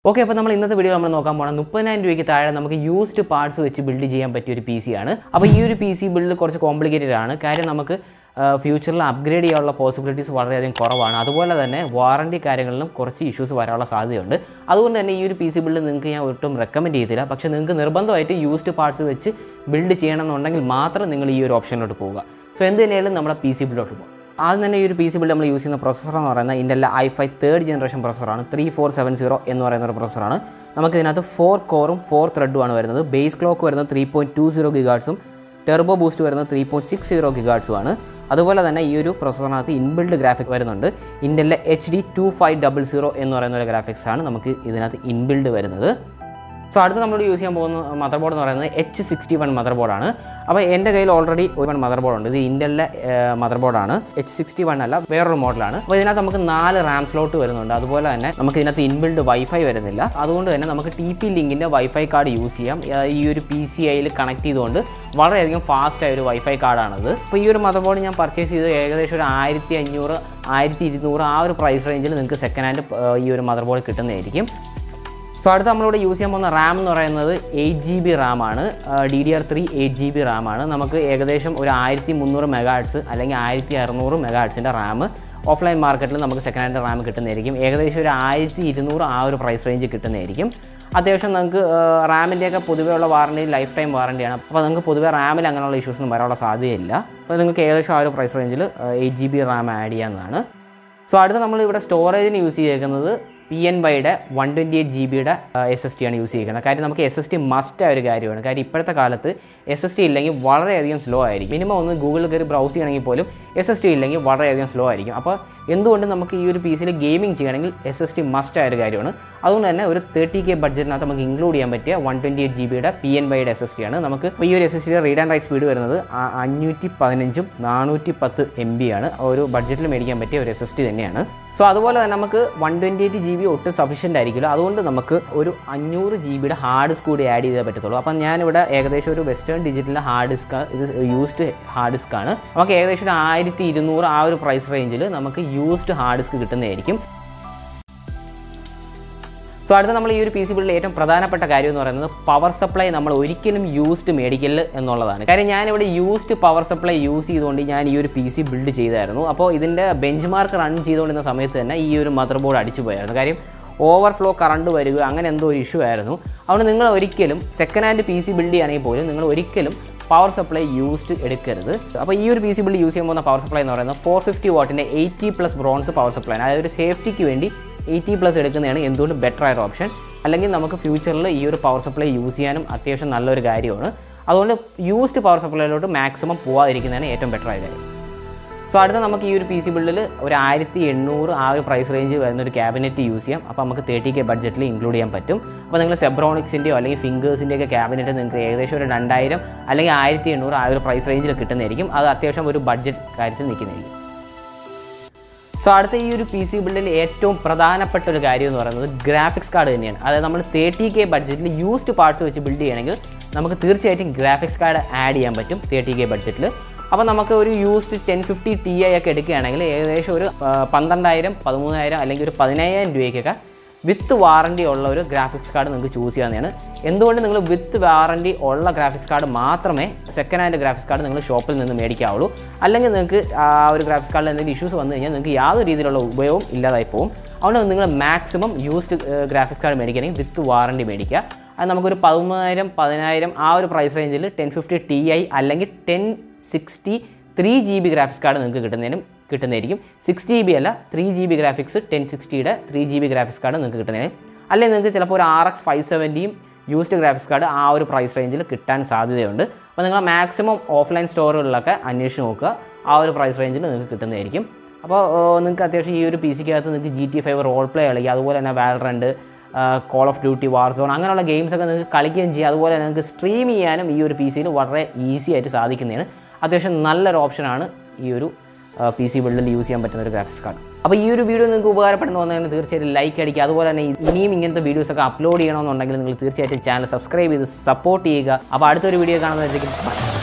okay അപ്പോൾ നമ്മൾ ഇന്നത്തെ വീഡിയോ നമ്മൾ നോക്കാൻ പോകണം മുപ്പതിനായിരം രൂപയ്ക്ക് താഴെ നമുക്ക് യൂസ്ഡ് പാർട്സ് വെച്ച് ബിൽഡ് ചെയ്യാൻ പറ്റിയ ഒരു പി സി ആണ് അപ്പോൾ ഈ ഒരു പി സി ബിൽഡ് കുറച്ച് കോംപ്ലിക്കേറ്റഡ് ആണ് കാര്യം നമുക്ക് ഫ്യൂച്ചറിൽ അപ്ഗ്രേഡ് ചെയ്യാനുള്ള പോസിബിലിറ്റീസ് വളരെയധികം കുറവാണ് അതുപോലെ തന്നെ വാറണ്ടി കാര്യങ്ങളിലും കുറച്ച് ഇഷ്യൂസ് വരാനുള്ള സാധ്യതയുണ്ട് അതുകൊണ്ട് തന്നെ ഈ ഒരു പി സി ബിൽഡ് നിങ്ങൾക്ക് ഞാൻ ഒട്ടും റെക്കമെൻഡ് ചെയ്തില്ല പക്ഷേ നിങ്ങൾക്ക് നിർബന്ധമായിട്ട് യൂസ്ഡ് പാർട്സ് വെച്ച് ബിൽഡ് ചെയ്യണമെന്നുണ്ടെങ്കിൽ മാത്രം നിങ്ങൾ ഈ ഒരു ഓപ്ഷനിലോട്ട് പോവുക സോ എന്ത് തന്നെയാലും നമ്മുടെ പി സി ബില്ലോട്ട് പോകും ആദ്യം തന്നെ ഈ ഒരു പി സി ബിൽഡ് നമ്മൾ യൂസ് ചെയ്യുന്ന പ്രൊസസ്സർ എന്ന് പറയുന്നത് ഇൻ്റെല്ല ഐ ഫൈവ് തേർഡ് ജനറേഷൻ പ്രൊസസ്സറാണ് ത്രീ ഫോർ സെവൻ സീറോ എന്ന് പറയുന്ന ഒരു പ്രൊസസ്സറാണ് നമുക്ക് ഇതിനകത്ത് ഫോർ കോറും ഫോർ ത്രെഡുമാണ് വരുന്നത് ബേസ് ക്ലോക്ക് വരുന്നത് ത്രീ പോയിൻറ്റ് ടു സീറോ ഗിഗാർട്സും ടെർബോ ബൂസ്റ്റ് വരുന്നത് ത്രീ പോയിൻറ്റ് സിക്സ് സീറോ ഗിഗാർട്സുമാണ് അതുപോലെ തന്നെ ഈ ഒരു പ്രൊസസ്സറിനകത്ത് ഇൻബിൽഡ് ഗ്രാഫിക് വരുന്നുണ്ട് ഇൻ്റെല്ല H D two five double zero എന്ന് പറയുന്ന ഒരു ഗ്രാഫിക്സ് ആണ് നമുക്ക് ഇതിനകത്ത് ഇൻബിൽഡ് വരുന്നത് സോ അടുത്ത് നമ്മൾ യൂസ് ചെയ്യാൻ പോകുന്ന മദർ ബോർഡ് എന്ന് പറയുന്നത് എച്ച് സിക്സ്റ്റി വൺ മദർ ബോർഡാണ് അപ്പോൾ എൻ്റെ കയ്യിൽ ഓൾറെഡി ഒരു വൺ മദർ ബോർഡ് ഉണ്ട് ഇത് ഇൻ്റലിലെ മദർ ബോർഡാണ് എച്ച് സിക്സ്റ്റി വൺ അല്ല വേറൊരു മോഡലാണ് അപ്പോൾ ഇതിനകത്ത് നമുക്ക് നാല് റാം സ്ലോട്ട് വരുന്നുണ്ട് അതുപോലെ തന്നെ നമുക്ക് ഇതിനകത്ത് ഇൻബിൽഡ് വൈഫൈ വരുന്നില്ല അതുകൊണ്ട് തന്നെ നമുക്ക് ടി പി ലിങ്കിൻ്റെ വൈഫൈ കാർഡ് യൂസ് ചെയ്യാം ആ, ഈ ഒരു പി സി ഐയിൽ കണക്ട് ചെയ്തുകൊണ്ട് വളരെയധികം ഫാസ്റ്റ് ആയ ഒരു വൈഫൈ കാർഡാണത് അപ്പോൾ ഈ ഒരു മദർ ബോർഡ് ഞാൻ പർച്ചേസ് ചെയ്ത് ഏകദേശം ഒരു ആയിരത്തി അഞ്ഞൂറ് ആയിരത്തി ഇരുന്നൂറ് ആ ഒരു പ്രൈസ് റേഞ്ചിൽ നിങ്ങൾക്ക് സെക്കൻഡ് ഹാൻഡ് ഈ ഒരു മദർ ബോർഡ് കിട്ടുന്നതായിരിക്കും സോ അടുത്ത് നമ്മളിവിടെ യൂസ് ചെയ്യാൻ പോകുന്ന റാം എന്ന് പറയുന്നത് എയ്റ്റ് ജി ബി റാമാണ് D D R three eight G B റാമാണ് നമുക്ക് ഏകദേശം ഒരു ആയിരത്തി മുന്നൂറ് മെഗാഡ്സ് അല്ലെങ്കിൽ ആയിരത്തി അറുന്നൂറ് മെഗാഡ്സിൻ്റെ റാം ഓഫ്ലൈൻ മാർക്കറ്റിൽ നമുക്ക് സെക്കൻഡ് ഹാൻഡ് റാം കിട്ടുന്നതായിരിക്കും ഏകദേശം ഒരു ആയിരത്തി ഇരുന്നൂറ് ആ ഒരു പ്രൈസ് റേഞ്ച് കിട്ടുന്നതായിരിക്കും അത്യാവശ്യം നമുക്ക് റാമിൻ്റെയൊക്കെ പൊതുവെയുള്ള വാറണ്ടി ലൈഫ് ടൈം വാറണ്ടിയാണ് അപ്പോൾ നിങ്ങൾക്ക് പൊതുവെ റാമിൽ അങ്ങനെയുള്ള ഇഷ്യൂസൊന്നും വരാനുള്ള സാധ്യതയില്ല അപ്പോൾ നിങ്ങൾക്ക് ഏകദേശം ആ ഒരു പ്രൈസ് റേഞ്ചിൽ eight G B RAM add ചെയ്യാവുന്നതാണ് സോ അടുത്ത നമ്മൾ ഇവിടെ സ്റ്റോറേജിന് യൂസ് ചെയ്തേക്കുന്നത് പി എൻ വൈയുടെ വൺ ട്വൻറ്റി എയ്റ്റ് ജി ബിയുടെ എസ് എസ് ടി ആണ് യൂസ് ചെയ്യുന്നത് കാര്യം നമുക്ക് എസ് എസ് ടി മസ്റ്റ് ആയ ഒരു കാര്യമാണ് കാര്യം ഇപ്പോഴത്തെ കാലത്ത് എസ് എസ് ടി ഇല്ലെങ്കിൽ വളരെയധികം സ്ലോ ആയിരിക്കും മിനിമം ഒന്ന് ഗൂഗിളിൽ കയറി ബ്രൗസ് ചെയ്യണമെങ്കിൽ പോലും എസ് എസ് ടി ഇല്ലെങ്കിൽ വളരെയധികം സ്ലോ ആയിരിക്കും അപ്പോൾ എന്തുകൊണ്ട് നമുക്ക് ഈ ഒരു പി സിയിൽ ഗെയിമിംഗ് ചെയ്യണമെങ്കിൽ എസ് എസ് ടി മസ്റ്റ് ആയ ഒരു കാര്യമാണ് അതുകൊണ്ട് തന്നെ ഒരു തേർട്ടി കെ ബഡ്ജറ്റിനകത്ത് നമുക്ക് ഇൻക്ലൂഡ് ചെയ്യാൻ പറ്റിയ വൺ ട്വൻറ്റി എയ്റ്റ് ജി ബിയുടെ പി എൻ വൈയുടെ എസ് എസ് ടി ആണ് നമുക്ക് ഈ ഒരു എസ് എസ് ടിയുടെ റീഡ് ആൻഡ് റൈറ്റ് സ്പീഡ് വരുന്നത് ആ- അഞ്ഞൂറ്റി പതിനഞ്ചും നാനൂറ്റി പത്ത് എം ബി ആണ് ഒരു ബഡ്ജറ്റിൽ മേടിക്കാൻ പറ്റിയ ഒരു എസ് എസ് ടി തന്നെയാണ് സോ അതുപോലെ തന്നെ നമുക്ക് one twenty eight G B ഒട്ടും സഫീഷ്യൻ്റ് ആയിരിക്കില്ല അതുകൊണ്ട് നമുക്ക് ഒരു അഞ്ഞൂറ് ജി ബിയുടെ ഹാർഡ് ഡിസ്ക് കൂടി ആഡ് ചെയ്തേ പറ്റത്തുള്ളൂ അപ്പം ഞാനിവിടെ ഏകദേശം ഒരു വെസ്റ്റേൺ ഡിജിറ്റലിൻ്റെ ഹാർഡ് ഡിസ്ക് ഇത് യൂസ്ഡ് ഹാർഡ് ഡിസ്ക് ആണ് നമുക്ക് ഏകദേശം ഒരു ആയിരത്തി ഇരുന്നൂറ് ആ ഒരു പ്രൈസ് റേഞ്ചിൽ നമുക്ക് യൂസ്ഡ് ഹാർഡ് ഡിസ്ക് കിട്ടുന്നതായിരിക്കും സോ അടുത്ത നമ്മൾ ഈ ഒരു പി സി ബില്ലിൽ ഏറ്റവും പ്രധാനപ്പെട്ട കാര്യം എന്ന് പറയുന്നത് പവർ സപ്ലൈ നമ്മൾ ഒരിക്കലും യൂസ്ഡ് മേടിക്കല് എന്നുള്ളതാണ് കാര്യം ഞാനിവിടെ യൂസ്ഡ് പവർ സപ്ലൈ യൂസ് ചെയ്തുകൊണ്ട് ഞാൻ ഈ ഒരു പി സി ബിൽഡ് ചെയ്തായിരുന്നു അപ്പോൾ ഇതിൻ്റെ ബെഞ്ച് മാർക്ക് റൺ ചെയ്തുകൊണ്ടിരുന്ന സമയത്ത് തന്നെ ഈ ഒരു മദർ ബോർഡ് അടിച്ചു പോയായിരുന്നു കാര്യം ഓവർഫ്ലോ കറണ്ട് വരിക അങ്ങനെ എന്തോ ഒരു ഇഷ്യൂ ആയിരുന്നു അതുകൊണ്ട് നിങ്ങൾ ഒരിക്കലും second hand P C build ചെയ്യുകയാണെങ്കിൽ പോലും നിങ്ങൾ ഒരിക്കലും പവർ സപ്ലൈ യൂസ്ഡ് എടുക്കരുത് അപ്പോൾ ഈ ഒരു പി സി ബിൽഡ് യൂസ് ചെയ്യാൻ പോകുന്ന പവർ സപ്ലൈ എന്ന് പറയുന്നത് ഫോർ ഫിഫ്റ്റി വാട്ടിൻ്റെ eighty plus bronze power supply ആണ് അതായത് ഒരു സേഫ്റ്റിക്ക് വേണ്ടി എയ്റ്റി പ്ലസ് എടുക്കുന്നതാണ് എന്തുകൊണ്ട് ബെറ്റർ ആയ ഒരു ഓപ്ഷൻ അല്ലെങ്കിൽ നമുക്ക് ഫ്യൂച്ചറിൽ ഈ ഒരു പവർ സപ്ലൈ യൂസ് ചെയ്യാനും അത്യാവശ്യം നല്ലൊരു കാര്യമാണ് അതുകൊണ്ട് യൂസ്ഡ് പവർ സപ്ലൈയിലോട്ട് മാക്സിമം പോകാതിരിക്കുന്നതാണ് ഏറ്റവും ബെറ്റർ ആയ കാര്യം സോ അടുത്ത നമുക്ക് ഈ ഒരു പി സി ബിൽഡിൽ ഒരു ആയിരത്തി എണ്ണൂറ് ആ ഒരു പ്രൈസ് റേഞ്ച് വരുന്ന ഒരു ക്യാബിനറ്റ് യൂസ് ചെയ്യാം അപ്പോൾ നമുക്ക് തേർട്ടി കെ ബഡ്ജറ്റിൽ ഇൻക്ലൂഡ് ചെയ്യാൻ പറ്റും അപ്പോൾ നിങ്ങൾ സെബ്രോണിക്സിൻ്റെയോ അല്ലെങ്കിൽ ഫിംഗേഴ്സിൻ്റെ ഒക്കെ ക്യാബിനറ്റ് നിങ്ങൾക്ക് ഏകദേശം ഒരു രണ്ടായിരം അല്ലെങ്കിൽ ആയിരത്തി എണ്ണൂറ് ആ ഒരു പ്രൈസ് റേഞ്ചിൽ കിട്ടുന്നതായിരിക്കും അത് അത്യാവശ്യം ഒരു ബഡ്ജറ്റ് കാര്യത്തിൽ നിൽക്കുന്നതായിരിക്കും സോ അടുത്ത ഈ ഒരു പി സി ബിൽഡിൽ ഏറ്റവും പ്രധാനപ്പെട്ട ഒരു കാര്യം എന്ന് പറയുന്നത് ഗ്രാഫിക്സ് കാർഡ് തന്നെയാണ് അതായത് നമ്മൾ തേർട്ടി കെ ബഡ്ജറ്റിൽ യൂസ്ഡ് പാർട്സ് വെച്ച് ബിൽഡ് ചെയ്യണമെങ്കിൽ നമുക്ക് തീർച്ചയായിട്ടും ഗ്രാഫിക്സ് കാർഡ് ആഡ് ചെയ്യാൻ പറ്റും തേർട്ടി കെ ബഡ്ജറ്റിൽ അപ്പോൾ നമുക്ക് ഒരു used ten fifty T I ഒക്കെ എടുക്കുകയാണെങ്കിൽ ഏകദേശം ഒരു ആ, പന്ത്രണ്ടായിരം പതിമൂന്നായിരം അല്ലെങ്കിൽ ഒരു പതിനയ്യായിരം രൂപയ്ക്കൊക്കെ വിത്ത് വാറണ്ടി ഉള്ള ഒരു ഗ്രാഫിക്സ് കാർഡ് നിങ്ങൾക്ക് ചൂസ് ചെയ്യാവുന്നതാണ് എന്തുകൊണ്ട് നിങ്ങൾ വിത്ത് വാറണ്ടി ഉള്ള ഗ്രാഫിക്സ് കാർഡ് മാത്രമേ സെക്കൻഡ് ഹാൻഡ് ഗ്രാഫിക്സ് കാർഡ് നിങ്ങൾ ഷോപ്പിൽ നിന്ന് മേടിക്കാവുള്ളൂ അല്ലെങ്കിൽ നിങ്ങൾക്ക് ആ ഒരു ഗ്രാഫിക്സ് കാർഡിൽ എന്തെങ്കിലും ഇഷ്യൂസ് വന്നു കഴിഞ്ഞാൽ നിങ്ങൾക്ക് യാതൊരു രീതിയിലുള്ള ഉപയോഗം ഇല്ലാതായി പോകും അതുകൊണ്ട് നിങ്ങൾ മാക്സിമം യൂസ്ഡ് ഗ്രാഫിക്സ് കാർഡ് മേടിക്കുകയാണെങ്കിൽ വിത്ത് വാറണ്ടി മേടിക്കുക അത് നമുക്കൊരു പതിമൂന്നായിരം പതിനായിരം ആ ഒരു പ്രൈസ് റേഞ്ചിൽ ടെൻ ഫിഫ്റ്റി ടി ഐ അല്ലെങ്കിൽ ten sixty three G B graphics card നിങ്ങൾക്ക് കിട്ടുന്നതിനും കിട്ടുന്നതായിരിക്കും സിക്സ് ജി ബി അല്ല three G B graphics ten സിക്സ്റ്റിയുടെ three G B graphics card നിങ്ങൾക്ക് കിട്ടുന്നതിന് അല്ലെങ്കിൽ നിങ്ങൾക്ക് ചിലപ്പോൾ ഒരു ആർ എക്സ് ഫൈവ് സെവൻറ്റിയും യൂസ്ഡ് ഗ്രാഫിക്സ് കാർഡ് ആ ഒരു പ്രൈസ് റേഞ്ചിൽ കിട്ടാൻ സാധ്യതയുണ്ട് അപ്പോൾ നിങ്ങൾ മാക്സിമം ഓഫ്ലൈൻ സ്റ്റോറുകളിലൊക്കെ അന്വേഷിച്ച് നോക്കുക ആ ഒരു പ്രൈസ് റേഞ്ചിൽ നിങ്ങൾക്ക് കിട്ടുന്നതായിരിക്കും അപ്പോൾ നിങ്ങൾക്ക് അത്യാവശ്യം ഈ ഒരു പി സിക്കകത്ത് നിങ്ങൾക്ക് G T five role play കളിക്കുക അതുപോലെ തന്നെ Valorant Call of Duty Warzone അങ്ങനെയുള്ള ഗെയിംസൊക്കെ നിങ്ങൾക്ക് കളിക്കുകയും ചെയ്യാം അതുപോലെ തന്നെ നിങ്ങൾക്ക് സ്ട്രീം ചെയ്യാനും ഈ ഒരു പി സിയിൽ വളരെ ഈസി ആയിട്ട് സാധിക്കുന്നതാണ് അത്യാവശ്യം നല്ലൊരു ഓപ്ഷനാണ് ഈ ഒരു പി സി ബിൽഡിൽ യൂസ് ചെയ്യാൻ പറ്റുന്ന ഒരു ഗ്രാഫിക്സ് കാർഡ് അപ്പോൾ ഈ ഒരു വീഡിയോ നിങ്ങൾക്ക് ഉപകാരപ്പെടുന്ന തോന്നുന്നതിന് തീർച്ചയായിട്ടും ലൈക്ക് അടിക്കുക അതുപോലെ തന്നെ ഇനിയും ഇങ്ങനത്തെ വീഡിയോസൊക്കെ അപ്ലോഡ് ചെയ്യണമെന്നുണ്ടെങ്കിൽ നിങ്ങൾ തീർച്ചയായിട്ടും ചാനൽ സബ്സ്ക്രൈബ് ചെയ്ത് സപ്പോർട്ട് ചെയ്യുക അപ്പോൾ അടുത്തൊരു വീഡിയോ കാണുന്നതായിരിക്കും ബൈ